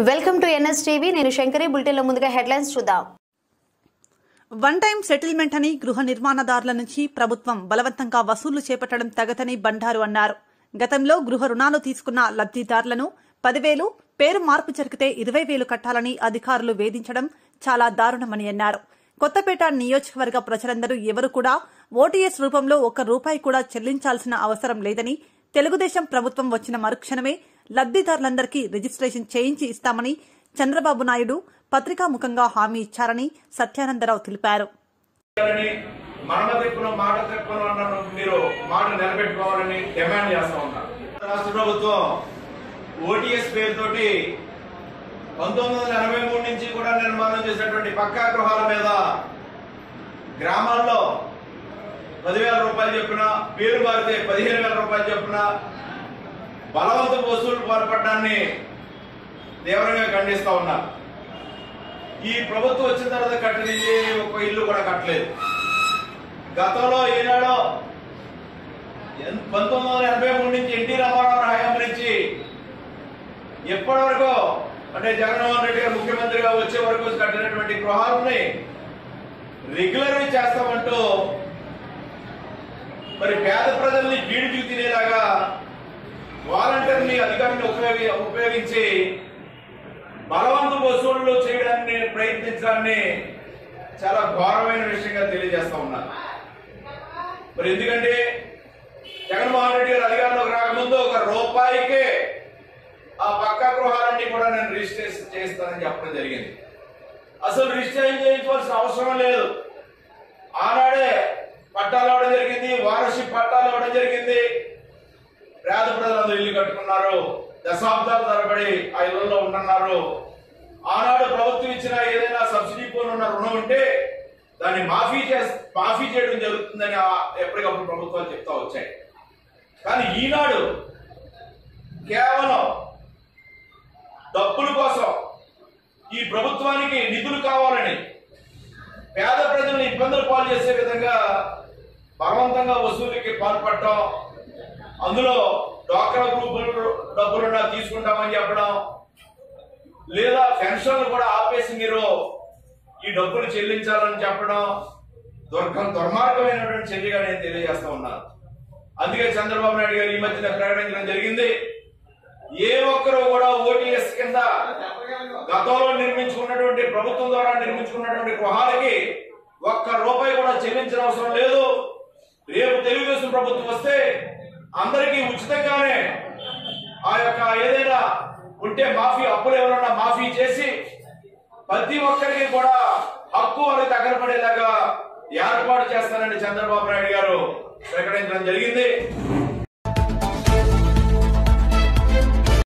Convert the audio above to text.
welcome to NS TV నేను శంకరి బులెటిన్లో ముందుగా హెడ్లైన్స్ చూద్దాం వన్ టైం సెటిల్మెంట్ అని గృహ నిర్మాణదారుల నుంచి ప్రభుత్వం బలవంతంగా వసూలు చేపట్టడం తగదని బండారు అన్నారు గతంలో గృహ రుణాలు తీసుకున్న లబ్దిదారులను పదివేలు పేరు మార్పు జరిగితే ఇరవై వేలు కట్టాలని అధికారులు వేధించడం చాలా దారుణమని అన్నారు కొత్తపేట నియోజకవర్గ ప్రజలందరూ ఎవరు కూడా ఓటీఎస్ రూపంలో ఒక్క రూపాయి కూడా చెల్లించాల్సిన అవసరం లేదని తెలుగుదేశం ప్రభుత్వం వచ్చిన మరుక్షణమే లబ్దిదారులందరికీ రిజిస్ట్రేషన్ చేయించి ఇస్తామని చంద్రబాబు నాయుడు పత్రికాముఖంగా హామీ ఇచ్చారని సత్యానందరావు తెలిపారు చేయాలని మరణ తెప్పును మాట తెప్పును అన్న మీరు మాట నిలబెట్టుకోవాలని డిమాండ్ చేస్తా ఉన్నారు రాష్ట్ర ప్రభుత్వం ఓటీఎస్ పేరుతోటి పంతొమ్మిది వందల ఎనభై మూడు నుంచి కూడా నిర్మాణం చేసినటువంటి పక్కా గృహాల మీద గ్రామాల్లో పదివేల రూపాయలు చొప్పున పేరు మారితే పదిహేను వేల రూపాయలు చొప్పున బలవంత వసూలు పాల్పడడాన్ని తీవ్రంగా ఖండిస్తా ఉన్నారు ఈ ప్రభుత్వం వచ్చిన తర్వాత కట్టినది ఒక ఇల్లు కూడా కట్టలేదు గతంలో ఈనాడు ఎన్- పంతొమ్మిది వందల ఎనభై మూడు నుంచి ఎన్టీ రామారావు హయాం నుంచి ఎప్పటి వరకు అంటే జగన్మోహన్ రెడ్డి గారు ముఖ్యమంత్రిగా వచ్చే వరకు కట్టినటువంటి గృహాలని రెగ్యులర్ చేస్తామంటూ మరి పేద ప్రజల్ని బీడికి తినేలాగా వాలంటీర్ని అధికారిని ఉపయోగి ఉపయోగించి బలవంతు వసూళ్లు చేయడాన్ని ప్రయత్నించడాన్ని చాలా ఘోరమైన విషయంగా తెలియజేస్తా ఉన్నారు మరి ఎందుకంటే జగన్మోహన్ రెడ్డి గారు అధికారంలోకి రాకముందు ఒక రూపాయికే ఆ పక్కా గృహాలన్నీ కూడా నేను రిజిస్ట్రేషన్ చేస్తానని చెప్పడం జరిగింది అసలు రిజిస్ట్రేషన్ చేయించవలసిన అవసరం లేదు ఆనాడే పట్టాలు ఇవ్వడం జరిగింది వారషిప్ పట్టాలు ఇవ్వడం జరిగింది పేద ప్రజలందరూ ఇల్లు కట్టుకున్నారు దశాబ్దాల తరబడి ఆ ఇళ్లలో ఉంటున్నారు ఆనాడు ప్రభుత్వం ఇచ్చిన ఏదైనా సబ్సిడీ పోను ఉన్న రుణం ఉంటే దాన్ని మాఫీ చేస్ మాఫీ చేయడం జరుగుతుందని ఆ- ఎప్పటికప్పుడు ప్రభుత్వాలు చెప్తా వచ్చాయి కానీ ఈనాడు కేవలం డబ్బుల కోసం ఈ ప్రభుత్వానికి నిధులు కావాలని పేద ప్రజలను ఇబ్బందులు పాలు చేసే విధంగా బలవంతంగా వసూలుకి పాల్పడటం అందులో డ్వాక్రా గ్రూపులు డబ్బులున్నా తీసుకుంటామని చెప్పడం లేదా పెన్షన్లు కూడా ఆపేసి మీరు ఈ డబ్బులు చెల్లించాలని చెప్పడం దుర్గం దుర్మార్గమైనటువంటి చర్యగా నేను తెలియజేస్తా ఉన్నాను అందుకే చంద్రబాబు నాయుడు గారు ఈ మధ్యన ప్రకటించడం జరిగింది ఏ ఒక్కరు కూడా ఓటీఎస్ కింద గతంలో నిర్మించుకున్నటువంటి ప్రభుత్వం ద్వారా నిర్మించుకున్నటువంటి గృహాలకి ఒక్క రూపాయి కూడా చెల్లించిన అవసరం లేదు రేపు తెలుగుదేశం ప్రభుత్వం వస్తే అందరికీ ఉచితంగానే ఆ యొక్క ఏదైనా ఉంటే మాఫీ అప్పులు ఎవరన్నా మాఫీ చేసి ప్రతి ఒక్కరికి కూడా హక్కు వాళ్ళకి దగ్గర పడేలాగా ఏర్పాటు చేస్తానని చంద్రబాబు నాయుడు గారు ప్రకటించడం జరిగింది